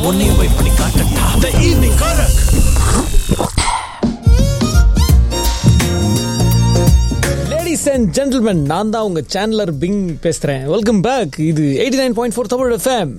உன்னையும் போய் பண்ணி காட்டட்டா த ஈவினிங் காரக் லேடிஸ் அண்ட் ஜென்டில்மேன் நான் தான் உங்க சேனலர் பிங் பேசுறேன் வெல்கம் பேக் இது eighty nine point four Tamil FM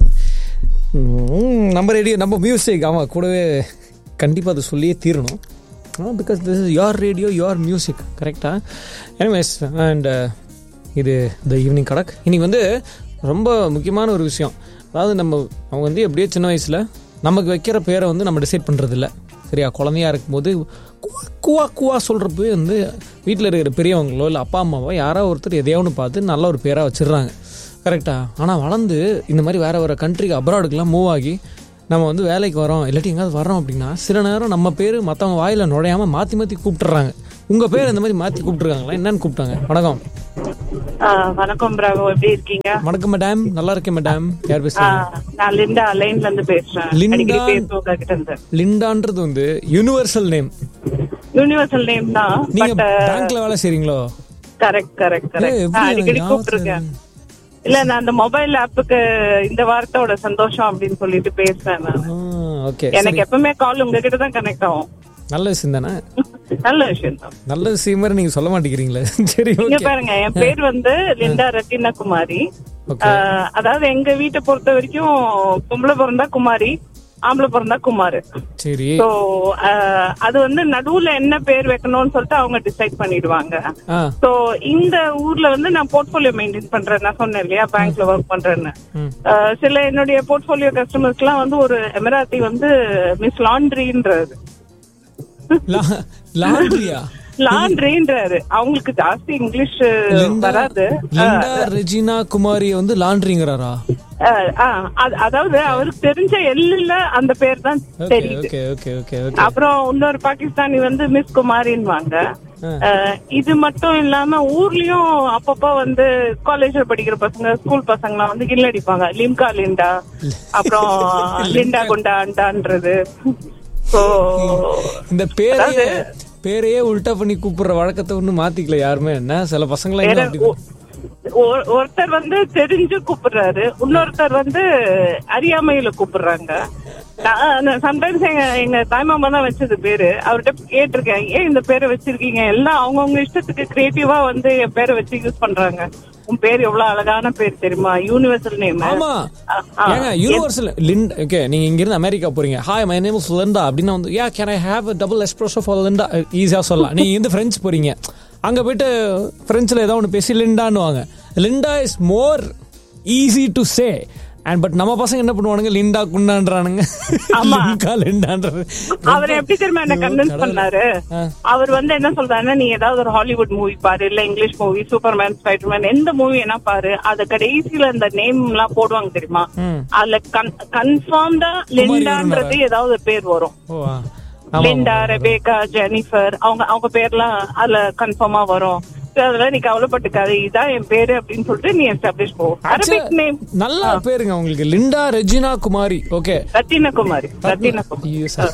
நம்ம ரேடியோ நம்ம மியூசிக் ஆமாம் கூடவே கண்டிப்பாக அதை சொல்லியே தீரணும் because this is your radio your music கரெக்டாக எனிவேஸ் அண்ட் இது த ஈவினிங் கடக் இன்னைக்கு வந்து ரொம்ப முக்கியமான ஒரு விஷயம் அதாவது நம்ம அவங்க வந்து எப்படியோ சின்ன வயசில் நமக்கு வைக்கிற பேரை வந்து நம்ம டிசைட் பண்ணுறது இல்ல சரியா குழந்தையா இருக்கும்போது குவா குவா குவா சொல்கிறப்ப வந்து வீட்டில் இருக்கிற பெரியவங்களோ இல்லை அப்பா அம்மாவோ யாரோ ஒருத்தர் எதையோ ஒன்று பார்த்து நல்ல ஒரு பேராக வச்சிடுறாங்க கரெக்டாக ஆனால் வளர்ந்து இந்த மாதிரி வேறு வேறு கண்ட்ரிக்கு அப்ராடுக்கெலாம் மூவ் ஆகி நம்ம வந்து வேலைக்கு வரோம் இல்லாட்டி எங்கேயாவது வரோம் அப்படின்னா சில நேரம் நம்ம பேர் மற்றவங்க வாயில் நுழையாமல் மாற்றி மாற்றி கூப்பிட்டுறாங்க உங்கள் பேர் இந்த மாதிரி மாற்றி கூப்பிட்டுருக்காங்களா என்னன்னு கூப்பிட்டாங்க வணக்கம் ஆ, வணக்கம் பிராவோ எப்படி இருக்கீங்க வணக்கம் மேடம் நல்லா இருக்கேன் மேடம் யார் ஆ, பேசுறீங்க நான் லிண்டா லைன்ல இருந்து பேசுறேன் லிண்டா? அடிக்கடி பேசுவோம் உங்ககிட்ட இருந்து லிண்டான்றது வந்து யூனிவர்சல் நேம் யூனிவர்சல் நேம் தான் நீங்க பட் பேங்க்ல வேலை செய்றீங்களோ கரெக்ட் கரெக்ட் ஏய், கரெக்ட் எப்படி நான் அடிக்கடி எனக்கு கூப்பிட்டுருக்கேன் இல்ல நான் அந்த மொபைல் ஆப்புக்கு இந்த வார்த்தையோட சந்தோஷம் அப்படின்னு சொல்லிட்டு பேசுறேன் நான் ஓகே எனக்கு எப்பவுமே கால் உங்ககிட்ட தான் கனெக்ட் ஆகும் நல்ல விஷயம் தானே நல்ல விஷயம் தான் நல்ல விஷயம் மாதிரி நீங்க சொல்ல மாட்டேங்கிறீங்களே சரி இங்க ஓகே பாருங்க என் பேர் வந்து லிண்டா ரத்தின குமாரி ஓகே ஆ, அதாவது எங்க வீட்டை பொறுத்த வரைக்கும் பொம்பளை பிறந்தா குமாரி ஆம்பளை பிறந்தா குமாரு சரி சோ அது வந்து நடுவுல என்ன பேர் வைக்கணும்னு சொல்லிட்டு அவங்க டிசைட் பண்ணிடுவாங்க ஆ சோ இந்த ஊர்ல வந்து நான் போர்ட்போலியோ மெயின்டைன் பண்றேன் நான் சொன்னேன் இல்லையா பேங்க்ல ஒர்க் பண்றேன்னு ம். அஹ், சில என்னுடைய போர்ட்போலியோ கஸ்டமர்ஸ் எல்லாம் வந்து ஒரு எமராத்தி வந்து மிஸ் லாண்ட்ரின்றது லா- லாண்ட்ரியா லாண்ட்ரின்றாரு அவங்களுக்கு ஜாஸ்தி இங்கிலீஷ் லிண்டா வராது லிண்டா ரெஜினா குமாரி வந்து லாண்ட்ரிங்கிறாரா அஹ், அஹ், அது- அதாவது அவருக்கு தெரிஞ்ச எல்லுல அந்த பேர் தான் ஓகே தெரியுது ஓகே ஓகே ஓகே ஓகே அப்புறம் இன்னொரு பாகிஸ்தானி வந்து மிஸ் குமாரின்வாங்க அஹ், இது மட்டும் இல்லாம ஊர்லயும் அப்பப்போ வந்து காலேஜ்ல படிக்கிற பசங்க ஸ்கூல் பசங்கலாம் வந்து கில் அடிப்பாங்க லிம்கா லிண்டா அப்புறம் லிண்டா குண்டா அண்டான்றது சோ இந்த பேரையே பேரையே உல்டா பண்ணி கூப்பிடுற வழக்கத்தை ஒன்றும் மாத்திக்கல யாருமே என்ன சில பசங்களாம் இன்னும் அப்படி ஒ- ஒருத்தர் வந்து தெரிஞ்சு கூப்பிடுறாரு இன்னொருத்தர் வந்து அறியாமையில கூப்பிடுறாங்க சம்டைம்ஸ் எங்க எங்க தாய்மாமா தான் வச்சது பேரு அவர்கிட்ட கேட்டிருக்கேன் ஏன் இந்த பேரை வச்சிருக்கீங்க எல்லாம் அவங்கவுங்க இஷ்டத்துக்கு கிரியேட்டிவா வந்து என் பேரை வச்சு யூஸ் பண்றாங்க உன் பேர் எவ்வளவு அழகான பேர் தெரியுமா யூனிவர்சல் நேம் ஆமா ஏங்க யூனிவர்சல் லிண்ட் ஓகே நீங்க இங்க இருந்து அமெரிக்கா போறீங்க hi my name is Linda அப்படின்னா வந்து yeah can I have double espresso for Linda ஈஸியா சொல்லலாம் நீங்க இருந்து பிரெஞ்சு போறீங்க அங்க போயிட்டு பிரெஞ்சில் ஏதோ ஒன்று பேசி லிண்டான்னுவாங்க Linda is more easy to say and but நம்ம பசங்க என்ன பண்ணுவானுங்க லிண்டா குண்டான்றானுங்க லிங்கா லிண்டான்றது அவர் எப்படி தெரியுமா என்ன கன்வின்ஸ் பண்ணாரு அவர் வந்து என்ன சொல்றாருன்னா நீ ஏதாவது ஒரு ஹாலிவுட் மூவி பாரு இல்ல இங்கிலீஷ் மூவி சூப்பர்மேன் ஸ்பைடர்மேன் எந்த மூவி என்ன பாரு அது கடைசியில இந்த நேம் எல்லாம் போடுவாங்க தெரியுமா அதுல கன்ஃபார்ம்டா லிண்டான்றது ஏதாவது ஒரு பேர் வரும் ஓ ஆ. ஆமா லிண்டா ரெபேக்கா ஜெனிஃபர் அவங்க அவங்க பேர்லாம் அதுல கன்ஃபார்மா வரும் So அதெல்லாம் நீ கவலைப்பட்டுக்காது இதான் என் பேரு அப்படின்னு சொல்லிட்டு நீ எஸ்டாப்ளிஷ் போ அரபிக் நேம் நல்ல பேருங்க உங்களுக்கு லிண்டா ரெஜினா குமாரி ஓகே ரத்தின குமாரி ரத்தின குமாரி ஐயோ சார்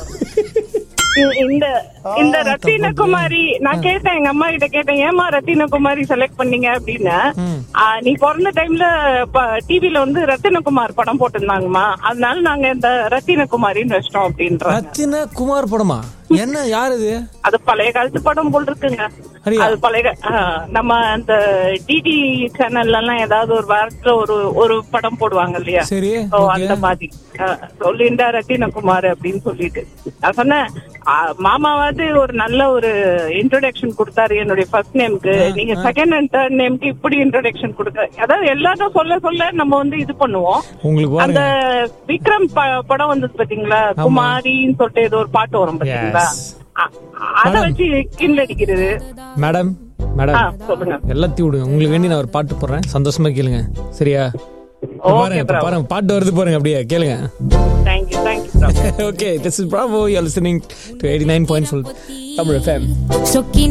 இந்த இந்த ரத்தின குமாரி நான் கேட்டேன் எங்க அம்மா கிட்ட கேட்டேன் ஏமா ரத்தின குமாரி செலக்ட் பண்ணீங்க அப்படின்னு ஆ, நீ பிறந்த டைம்ல டிவில வந்து ரத்தின குமார் படம் போட்டிருந்தாங்கம்மா அதனால நாங்க இந்த ரத்தின குமாரின்னு வச்சிட்டோம் அப்படின்றாங்க ரத்தின குமார் படமா என்ன யார் இது அது பழைய காலத்து படம் போல் இருக்குங்க அப்படியா? அது பழைய கா- ஆ, நம்ம அந்த டிடி சேனல்ல எல்லாம் ஏதாவது ஒரு வாரத்துல ஒரு ஒரு படம் போடுவாங்க இல்லையா சரி ஓ okay. அந்த மாதிரி சொல்லிண்டா ரத்தினகுமார் அப்படின்னு சொல்லிட்டு நான் சொன்னேன் ஆ, மாமாவாவது ஒரு நல்ல ஒரு இன்ட்ரோடக்ஷன் கொடுத்தாரு என்னுடைய ஃபர்ஸ்ட் நேம்க்கு நீங்க செகண்ட் அண்ட் தேர்ட் நேம்க்கு இப்படி இன்ட்ரோடக்ஷன் கொடுக்க அதாவது எல்லாரும் சொல்ல சொல்ல நம்ம வந்து இது பண்ணுவோம் உங்களுக்கு அந்த பாருங்க விக்ரம் ப- படம் வந்தது பாத்தீங்களா குமாரின்னு சொல்லிட்டு ஏதோ ஒரு பாட்டு வரும் பாத்தீங்களா Yes. அ- அத வச்சு கிண்டல் அடிக்கிறது மேடம் ஆ, மேடம் சொல்லுங்க எல்லாத்தையும் விடுங்க உங்களுக்கு வேண்டி நான் ஒரு பாட்டு போடுறேன் சந்தோஷமா கேளுங்க சரியா இப்ப பாருங்க இப்ப பாருங்க பாட்டு வருது பாருங்க அப்படியே கேளுங்க thank you thank you okay this is Bravo you are listening to 89.4 Tamil FM Chokki